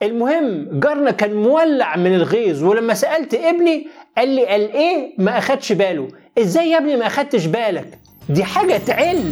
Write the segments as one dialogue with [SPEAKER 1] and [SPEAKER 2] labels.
[SPEAKER 1] المهم جارنا كان مولع من الغيظ ولما سالت ابني قال لي قال ايه ما اخدش باله ازاي يا ابني ما اخدتش بالك دي حاجه تعل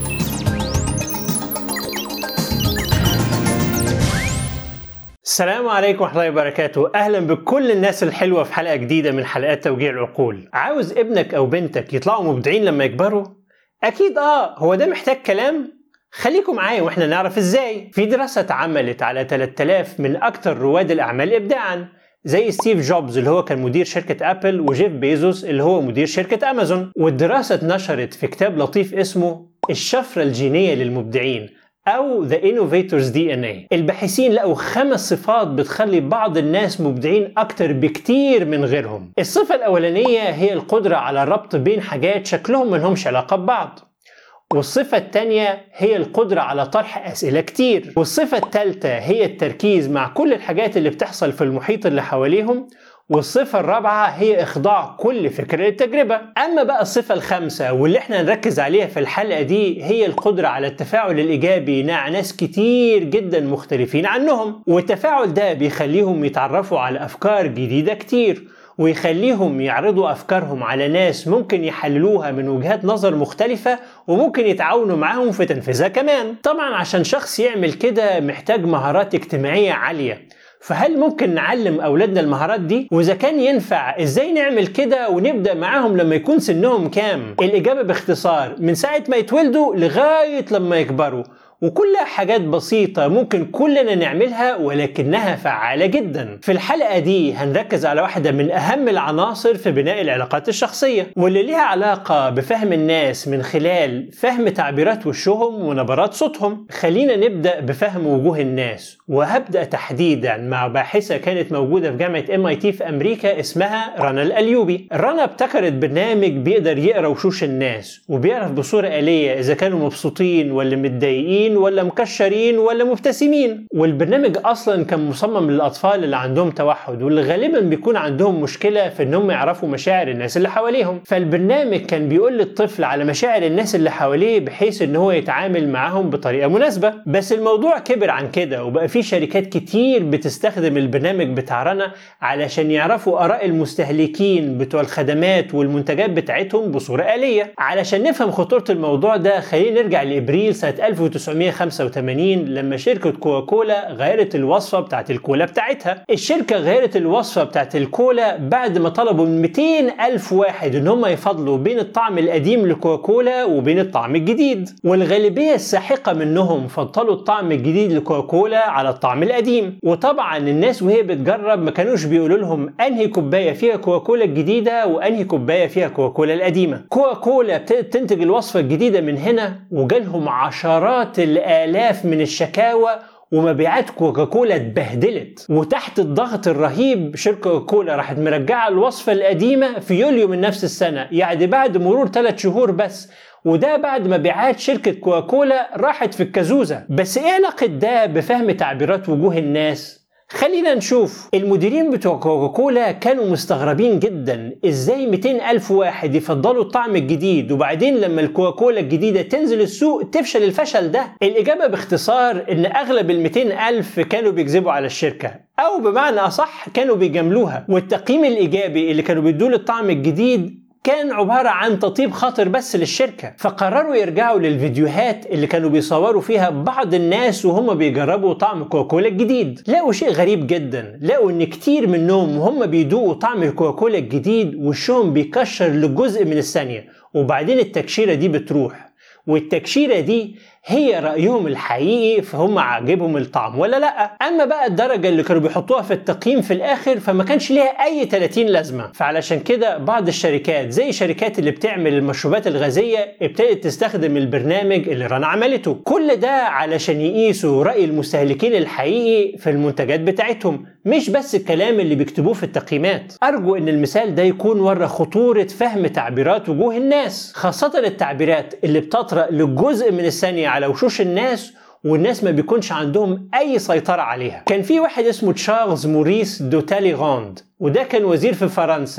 [SPEAKER 1] السلام عليكم ورحمة الله وبركاته، أهلا بكل الناس الحلوة في حلقة جديدة من حلقات توجيه العقول. عاوز ابنك أو بنتك يطلعوا مبدعين لما يكبروا؟ أكيد آه، هو ده محتاج كلام؟ خليكم معايا واحنا نعرف ازاي. في دراسة اتعملت على 3000 من أكثر رواد الأعمال إبداعًا، زي ستيف جوبز اللي هو كان مدير شركة أبل وجيف بيزوس اللي هو مدير شركة أمازون. والدراسة اتنشرت في كتاب لطيف اسمه الشفرة الجينية للمبدعين أو The Innovators DNA الباحثين لقوا خمس صفات بتخلي بعض الناس مبدعين أكتر بكتير من غيرهم الصفة الأولانية هي القدرة على الربط بين حاجات شكلهم ملهمش علاقة ببعض والصفة التانية هي القدرة على طرح أسئلة كتير والصفة التالتة هي التركيز مع كل الحاجات اللي بتحصل في المحيط اللي حواليهم والصفة الرابعة هي إخضاع كل فكرة للتجربة أما بقى الصفة الخامسة واللي احنا نركز عليها في الحلقة دي هي القدرة على التفاعل الإيجابي مع ناس كتير جدا مختلفين عنهم والتفاعل ده بيخليهم يتعرفوا على أفكار جديدة كتير ويخليهم يعرضوا أفكارهم على ناس ممكن يحللوها من وجهات نظر مختلفة وممكن يتعاونوا معاهم في تنفيذها كمان طبعا عشان شخص يعمل كده محتاج مهارات اجتماعية عالية فهل ممكن نعلم اولادنا المهارات دي واذا كان ينفع ازاي نعمل كده ونبدا معاهم لما يكون سنهم كام الاجابه باختصار من ساعه ما يتولدوا لغايه لما يكبروا وكلها حاجات بسيطة ممكن كلنا نعملها ولكنها فعالة جدا في الحلقة دي هنركز على واحدة من أهم العناصر في بناء العلاقات الشخصية واللي ليها علاقة بفهم الناس من خلال فهم تعبيرات وشهم ونبرات صوتهم خلينا نبدأ بفهم وجوه الناس وهبدأ تحديدا مع باحثة كانت موجودة في جامعة ام اي تي في أمريكا اسمها رنا الأليوبي رنا ابتكرت برنامج بيقدر يقرأ وشوش الناس وبيعرف بصورة آلية إذا كانوا مبسوطين ولا متضايقين ولا مكشرين ولا مبتسمين والبرنامج اصلا كان مصمم للاطفال اللي عندهم توحد واللي غالبا بيكون عندهم مشكله في انهم يعرفوا مشاعر الناس اللي حواليهم فالبرنامج كان بيقول للطفل على مشاعر الناس اللي حواليه بحيث ان هو يتعامل معاهم بطريقه مناسبه بس الموضوع كبر عن كده وبقى في شركات كتير بتستخدم البرنامج بتاع رنا علشان يعرفوا اراء المستهلكين بتوع الخدمات والمنتجات بتاعتهم بصوره آلية علشان نفهم خطوره الموضوع ده خلينا نرجع لابريل سنه 1900 1985 لما شركة كوكاكولا غيرت الوصفة بتاعت الكولا بتاعتها الشركة غيرت الوصفة بتاعت الكولا بعد ما طلبوا من 200 ألف واحد إن هم يفضلوا بين الطعم القديم لكوكاكولا وبين الطعم الجديد والغالبية الساحقة منهم فضلوا الطعم الجديد لكوكاكولا على الطعم القديم وطبعا الناس وهي بتجرب ما كانوش بيقولوا لهم أنهي كوباية فيها كوكاكولا الجديدة وأنهي كوباية فيها كوكاكولا القديمة كوكاكولا ابتدت تنتج الوصفة الجديدة من هنا وجالهم عشرات الآلاف من الشكاوى ومبيعات كوكاكولا اتبهدلت وتحت الضغط الرهيب شركة كوكاكولا راحت مرجعة الوصفة القديمة في يوليو من نفس السنة يعني بعد مرور ثلاث شهور بس وده بعد مبيعات شركة كوكاكولا راحت في الكازوزة بس ايه علاقة ده بفهم تعبيرات وجوه الناس؟ خلينا نشوف المديرين بتوع كوكاكولا كانوا مستغربين جدا ازاي 200 ألف واحد يفضلوا الطعم الجديد وبعدين لما الكوكاكولا الجديدة تنزل السوق تفشل الفشل ده الإجابة باختصار إن أغلب ال 200 ألف كانوا بيكذبوا على الشركة أو بمعنى أصح كانوا بيجاملوها والتقييم الإيجابي اللي كانوا بيدوه للطعم الجديد كان عبارة عن تطيب خاطر بس للشركة فقرروا يرجعوا للفيديوهات اللي كانوا بيصوروا فيها بعض الناس وهم بيجربوا طعم كوكاكولا الجديد لقوا شيء غريب جدا لقوا ان كتير منهم وهم بيدوقوا طعم الكوكاكولا الجديد وشهم بيكشر لجزء من الثانية وبعدين التكشيرة دي بتروح والتكشيرة دي هي رأيهم الحقيقي فهم عاجبهم الطعم ولا لا أما بقى الدرجة اللي كانوا بيحطوها في التقييم في الآخر فما كانش ليها أي 30 لازمة فعلشان كده بعض الشركات زي الشركات اللي بتعمل المشروبات الغازية ابتدت تستخدم البرنامج اللي رنا عملته كل ده علشان يقيسوا رأي المستهلكين الحقيقي في المنتجات بتاعتهم مش بس الكلام اللي بيكتبوه في التقييمات أرجو إن المثال ده يكون ورا خطورة فهم تعبيرات وجوه الناس خاصة التعبيرات اللي بتطرأ لجزء من الثانية على وشوش الناس والناس ما بيكونش عندهم اي سيطره عليها كان في واحد اسمه تشارلز موريس دوتالي غاند وده كان وزير في فرنسا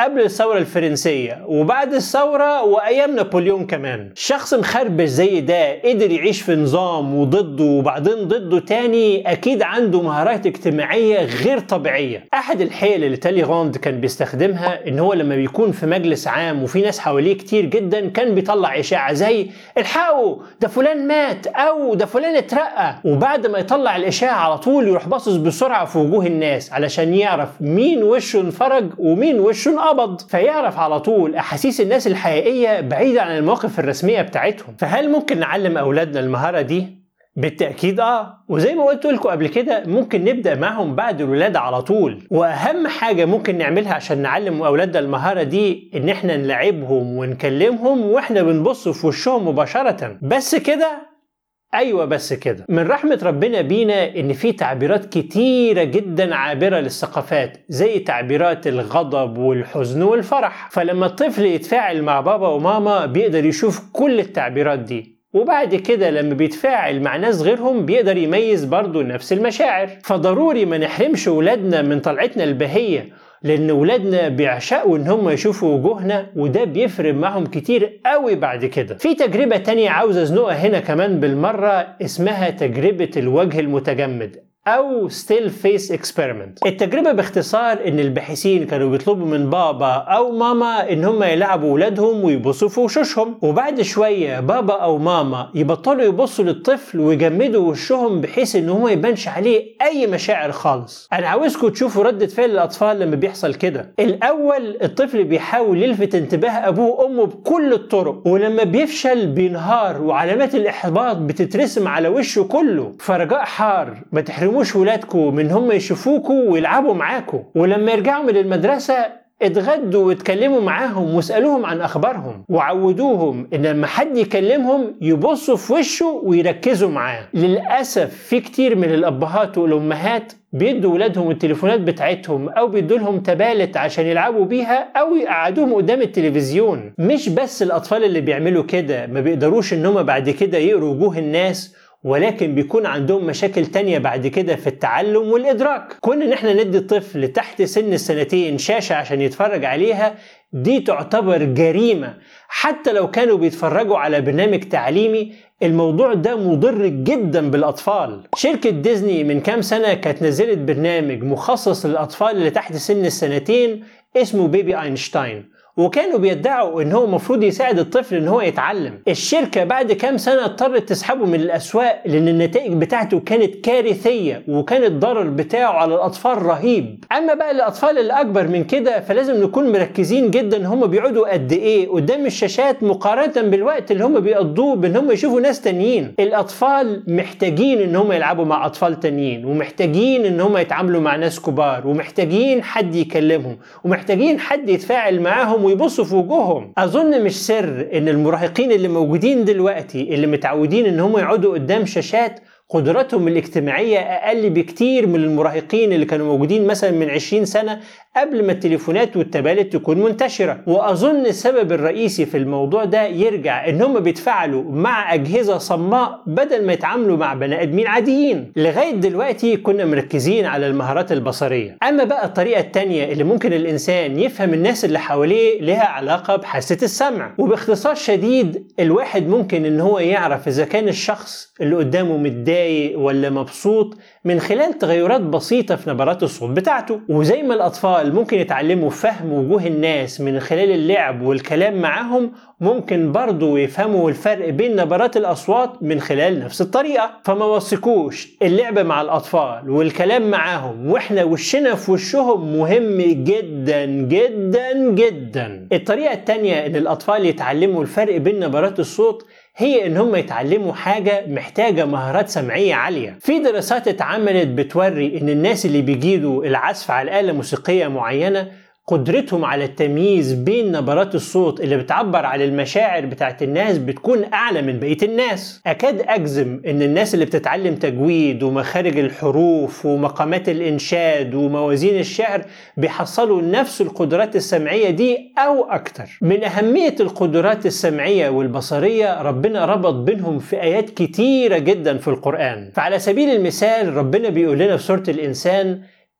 [SPEAKER 1] قبل الثورة الفرنسية وبعد الثورة وأيام نابليون كمان شخص مخربش زي ده قدر يعيش في نظام وضده وبعدين ضده تاني أكيد عنده مهارات اجتماعية غير طبيعية أحد الحيل اللي تالي غاند كان بيستخدمها إن هو لما بيكون في مجلس عام وفي ناس حواليه كتير جدا كان بيطلع إشاعة زي الحقوا ده فلان مات أو ده فلان اترقى وبعد ما يطلع الإشاعة على طول يروح باصص بسرعة في وجوه الناس علشان يعرف مين وشه انفرج ومين وشه انقبض فيعرف على طول أحاسيس الناس الحقيقية بعيدة عن المواقف الرسمية بتاعتهم فهل ممكن نعلم أولادنا المهارة دي؟ بالتأكيد اه وزي ما قلت لكم قبل كده ممكن نبدأ معاهم بعد الولادة على طول وأهم حاجة ممكن نعملها عشان نعلم أولادنا المهارة دي إن احنا نلعبهم ونكلمهم واحنا بنبص في وشهم مباشرة بس كده ايوه بس كده من رحمه ربنا بينا ان في تعبيرات كتيره جدا عابره للثقافات زي تعبيرات الغضب والحزن والفرح فلما الطفل يتفاعل مع بابا وماما بيقدر يشوف كل التعبيرات دي وبعد كده لما بيتفاعل مع ناس غيرهم بيقدر يميز برضه نفس المشاعر فضروري ما نحرمش ولادنا من طلعتنا البهية لان ولادنا بيعشقوا ان هم يشوفوا وجوهنا وده بيفرق معهم كتير قوي بعد كده في تجربة تانية عاوز ازنقها هنا كمان بالمرة اسمها تجربة الوجه المتجمد أو ستيل فيس اكسبيرمنت التجربة باختصار إن الباحثين كانوا بيطلبوا من بابا أو ماما إن هم يلعبوا ولادهم ويبصوا في وشوشهم وبعد شوية بابا أو ماما يبطلوا يبصوا للطفل ويجمدوا وشهم بحيث إن هو يبانش عليه أي مشاعر خالص أنا عاوزكم تشوفوا ردة فعل الأطفال لما بيحصل كده الأول الطفل بيحاول يلفت انتباه أبوه وأمه بكل الطرق ولما بيفشل بينهار وعلامات الإحباط بتترسم على وشه كله فرجاء حار ما تحرموش تحرموش ولادكم من هم يشوفوكوا ويلعبوا معاكوا ولما يرجعوا من المدرسة اتغدوا واتكلموا معاهم واسألوهم عن أخبارهم وعودوهم إن لما حد يكلمهم يبصوا في وشه ويركزوا معاه للأسف في كتير من الأبهات والأمهات بيدوا ولادهم التليفونات بتاعتهم او بيدوا لهم تبالت عشان يلعبوا بيها او يقعدوهم قدام التلفزيون مش بس الاطفال اللي بيعملوا كده ما بيقدروش ان هم بعد كده يقروا وجوه الناس ولكن بيكون عندهم مشاكل تانية بعد كده في التعلم والإدراك كون إن احنا ندي الطفل تحت سن السنتين شاشة عشان يتفرج عليها دي تعتبر جريمة حتى لو كانوا بيتفرجوا على برنامج تعليمي الموضوع ده مضر جدا بالأطفال شركة ديزني من كام سنة كانت نزلت برنامج مخصص للأطفال اللي تحت سن السنتين اسمه بيبي أينشتاين وكانوا بيدعوا ان هو المفروض يساعد الطفل ان هو يتعلم الشركه بعد كام سنه اضطرت تسحبه من الاسواق لان النتائج بتاعته كانت كارثيه وكان الضرر بتاعه على الاطفال رهيب اما بقى الاطفال اللي اكبر من كده فلازم نكون مركزين جدا هم بيقعدوا قد ايه قدام الشاشات مقارنه بالوقت اللي هم بيقضوه بان هم يشوفوا ناس تانيين الاطفال محتاجين ان هم يلعبوا مع اطفال تانيين ومحتاجين ان هم يتعاملوا مع ناس كبار ومحتاجين حد يكلمهم ومحتاجين حد يتفاعل معاهم ويبصوا في وجوههم اظن مش سر ان المراهقين اللي موجودين دلوقتي اللي متعودين ان هم يقعدوا قدام شاشات قدراتهم الاجتماعية أقل بكتير من المراهقين اللي كانوا موجودين مثلا من 20 سنة قبل ما التليفونات والتبالت تكون منتشرة وأظن السبب الرئيسي في الموضوع ده يرجع إن هم بيتفاعلوا مع أجهزة صماء بدل ما يتعاملوا مع بني آدمين عاديين لغاية دلوقتي كنا مركزين على المهارات البصرية أما بقى الطريقة التانية اللي ممكن الإنسان يفهم الناس اللي حواليه لها علاقة بحاسة السمع وباختصار شديد الواحد ممكن إن هو يعرف إذا كان الشخص اللي قدامه متضايق ولا مبسوط من خلال تغيرات بسيطة في نبرات الصوت بتاعته وزي ما الأطفال ممكن يتعلموا فهم وجوه الناس من خلال اللعب والكلام معاهم ممكن برضو يفهموا الفرق بين نبرات الأصوات من خلال نفس الطريقة فما وثقوش اللعب مع الأطفال والكلام معاهم وإحنا وشنا في وشهم مهم جدا جدا جدا الطريقة التانية إن الأطفال يتعلموا الفرق بين نبرات الصوت هي ان هم يتعلموا حاجة محتاجة مهارات سمعية عالية في دراسات اتعملت بتوري ان الناس اللي بيجيدوا العزف على آلة موسيقية معينة قدرتهم على التمييز بين نبرات الصوت اللي بتعبر عن المشاعر بتاعت الناس بتكون أعلى من بقية الناس أكاد أجزم إن الناس اللي بتتعلم تجويد ومخارج الحروف ومقامات الإنشاد وموازين الشعر بيحصلوا نفس القدرات السمعية دي أو أكتر من أهمية القدرات السمعية والبصرية ربنا ربط بينهم في آيات كتيرة جدا في القرآن فعلى سبيل المثال ربنا بيقول لنا في سورة الإنسان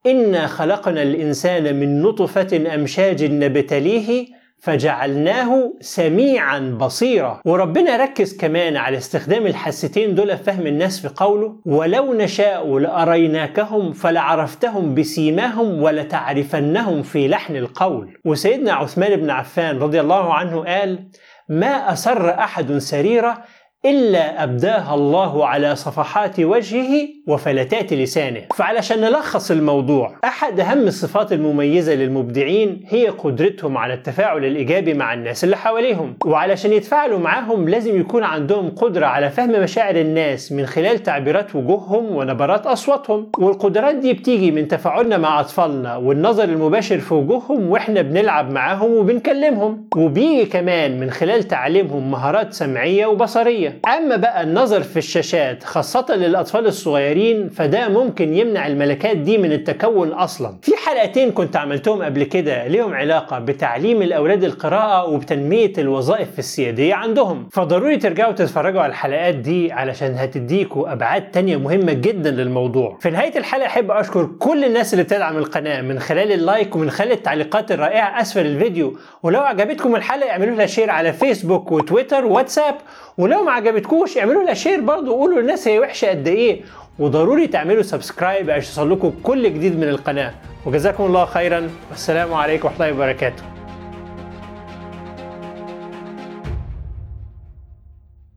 [SPEAKER 1] إنا خلقنا الإنسان من نطفة أمشاج نبتليه فجعلناه سميعا بصيرا وربنا ركز كمان على استخدام الحستين دول في فهم الناس في قوله ولو نشاء لأريناكهم فلعرفتهم بسيماهم ولتعرفنهم في لحن القول وسيدنا عثمان بن عفان رضي الله عنه قال ما أسر أحد سريرة إلا أبداها الله على صفحات وجهه وفلتات لسانه فعلشان نلخص الموضوع أحد أهم الصفات المميزة للمبدعين هي قدرتهم على التفاعل الإيجابي مع الناس اللي حواليهم وعلشان يتفاعلوا معاهم لازم يكون عندهم قدرة على فهم مشاعر الناس من خلال تعبيرات وجوههم ونبرات أصواتهم والقدرات دي بتيجي من تفاعلنا مع أطفالنا والنظر المباشر في وجوههم وإحنا بنلعب معاهم وبنكلمهم وبيجي كمان من خلال تعليمهم مهارات سمعية وبصرية أما بقى النظر في الشاشات خاصة للأطفال الصغيرين فده ممكن يمنع الملكات دي من التكون أصلا في حلقتين كنت عملتهم قبل كده ليهم علاقة بتعليم الأولاد القراءة وبتنمية الوظائف في السيادية عندهم فضروري ترجعوا تتفرجوا على الحلقات دي علشان هتديكوا أبعاد تانية مهمة جدا للموضوع في نهاية الحلقة أحب أشكر كل الناس اللي بتدعم القناة من خلال اللايك ومن خلال التعليقات الرائعة أسفل الفيديو ولو عجبتكم الحلقة اعملوا لها شير على فيسبوك وتويتر وواتساب ولو ما عجبتكوش اعملوا لها شير برضه وقولوا للناس هي وحشه قد ايه وضروري تعملوا سبسكرايب عشان يوصل لكم كل جديد من القناه وجزاكم الله خيرا والسلام عليكم ورحمه الله وبركاته